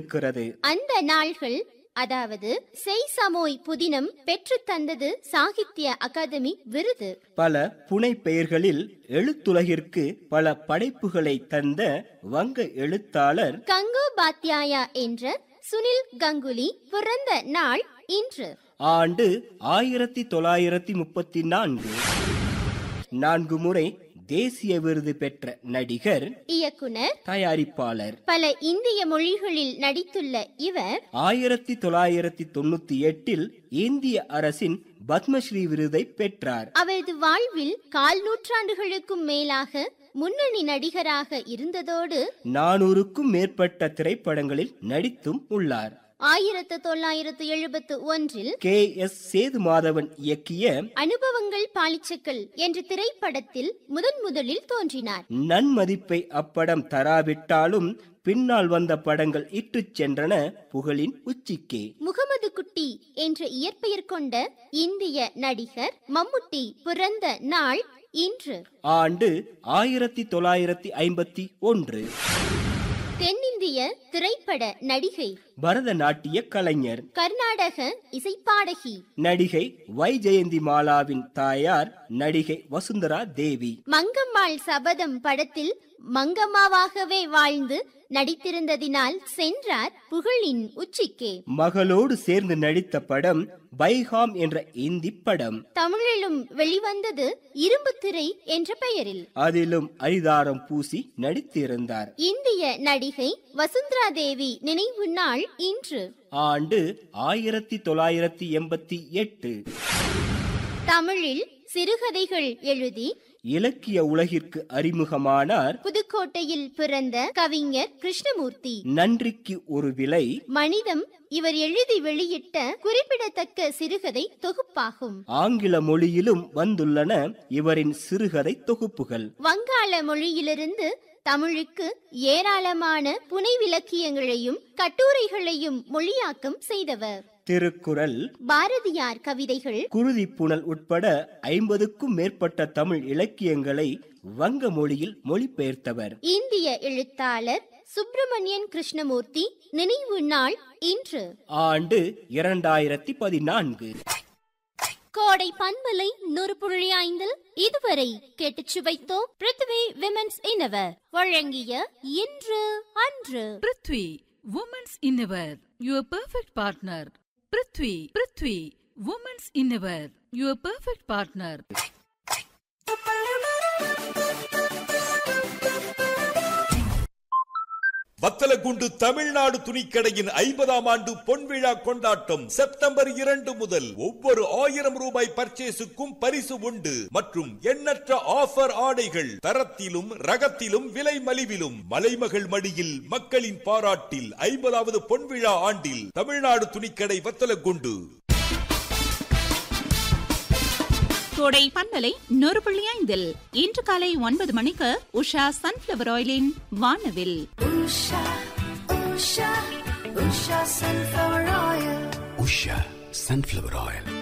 இருக்கிறது அந்த நாள்கள் அதாவது செய் சமோய் புதினம் பெற்றுத் தந்தது சாகித்ய அகாதமி விருது பல புனை பெயர்களில் எழுத்துலகிற்கு பல படைப்புகளை தந்த வங்க எழுத்தாளர் கங்கோபாத்யாயா என்ற சுனில் கங்குலி பிறந்த நாள் இன்று ஆண்டு ஆயிரத்தி தொள்ளாயிரத்தி முப்பத்தி நான்கு நான்கு முறை தேசிய விருது பெற்ற நடிகர் இயக்குனர் தயாரிப்பாளர் பல இந்திய மொழிகளில் நடித்துள்ள இவர் ஆயிரத்தி தொள்ளாயிரத்தி தொண்ணூத்தி எட்டில் இந்திய அரசின் பத்மஸ்ரீ விருதை பெற்றார் அவரது வாழ்வில் கால் நூற்றாண்டுகளுக்கும் மேலாக முன்னணி நடிகராக இருந்ததோடு நானூறுக்கும் மேற்பட்ட திரைப்படங்களில் நடித்தும் உள்ளார் ஆயிரத்து தொள்ளாயிரத்து எழுபத்து ஒன்றில் கே எஸ் சேதுமாதவன் இயக்கிய அனுபவங்கள் பாலிச்சக்கள் என்ற திரைப்படத்தில் முதன் முதலில் தோன்றினார் நன்மதிப்பை அப்படம் தராவிட்டாலும் பின்னால் வந்த படங்கள் இட்டுச் சென்றன புகழின் உச்சிக்கே முகமது குட்டி என்ற இயற்பெயர் கொண்ட இந்திய நடிகர் மம்முட்டி பிறந்த நாள் இன்று ஆண்டு ஆயிரத்தி தொள்ளாயிரத்தி ஐம்பத்தி ஒன்று தென்னிந்திய திரைப்பட நடிகை பரதநாட்டிய கலைஞர் கர்நாடக இசைப்பாடகி நடிகை வை ஜெயந்தி மாலாவின் தாயார் நடிகை வசுந்தரா தேவி மங்கம்மாள் சபதம் படத்தில் மங்கம்மாவாகவே வாழ்ந்து நடித்திருந்ததினால் சென்றார் புகழின் உச்சிக்கே மகளோடு சேர்ந்து நடித்த படம் பைகாம் என்ற இந்தி படம் தமிழிலும் வெளிவந்தது இரும்பு திரை என்ற பெயரில் அதிலும் அரிதாரம் பூசி நடித்திருந்தார் இந்திய நடிகை வசுந்தரா தேவி நினைவு நாள் இன்று ஆண்டு ஆயிரத்தி தொள்ளாயிரத்தி எண்பத்தி எட்டு தமிழில் சிறுகதைகள் எழுதி இலக்கிய உலகிற்கு அறிமுகமானார் புதுக்கோட்டையில் பிறந்த கவிஞர் கிருஷ்ணமூர்த்தி நன்றிக்கு ஒரு விலை மனிதம் இவர் எழுதி வெளியிட்ட குறிப்பிடத்தக்க சிறுகதை தொகுப்பாகும் ஆங்கில மொழியிலும் வந்துள்ளன இவரின் சிறுகதை தொகுப்புகள் வங்காள மொழியிலிருந்து தமிழுக்கு ஏராளமான புனைவிலக்கியங்களையும் கட்டுரைகளையும் மொழியாக்கம் செய்தவர் திருக்குறள் பாரதியார் கவிதைகள் குருதி புனல் உட்பட ஐம்பதுக்கும் மேற்பட்ட தமிழ் இலக்கியங்களை வங்க மொழியில் மொழிபெயர்த்தவர் இந்திய எழுத்தாளர் சுப்பிரமணியன் கிருஷ்ணமூர்த்தி நினைவு நாள் இன்று ஆண்டு இரண்டாயிரத்தி பதினான்கு கோடை பண்பலை நூறு புள்ளி ஐந்தில் இதுவரை கேட்டுச் சுவைத்தோம் பிருத்வி விமென்ஸ் இன்னவர் வழங்கிய இன்று அன்று prithvi women's innerwear your perfect partner prithvi prithvi women's innerwear your perfect partner Vathalagundu Tamil Nadu துணிக்கடையின் ஐம்பதாம் ஆண்டு பொன்விழா கொண்டாட்டம் செப்டம்பர் இரண்டு முதல் ஒவ்வொரு ஆயிரம் ரூபாய் பர்ச்சேஸுக்கும் பரிசு உண்டு மற்றும் எண்ணற்ற ஆஃபர் ஆடைகள் தரத்திலும் ரகத்திலும் விலை மலிவிலும் மலைமகள் மடியில் மக்களின் பாராட்டில் ஐம்பதாவது பொன்விழா ஆண்டில் தமிழ்நாடு துணிக்கடை வத்தலகுண்டு கோடை பண்பலை நூறு புள்ளி ஐந்தில் இன்று காலை ஒன்பது மணிக்கு உஷா சன்ஃபிளவர் ஆயிலின் வானவில் Usha, Usha, Usha sunflower oil. Usha sunflower oil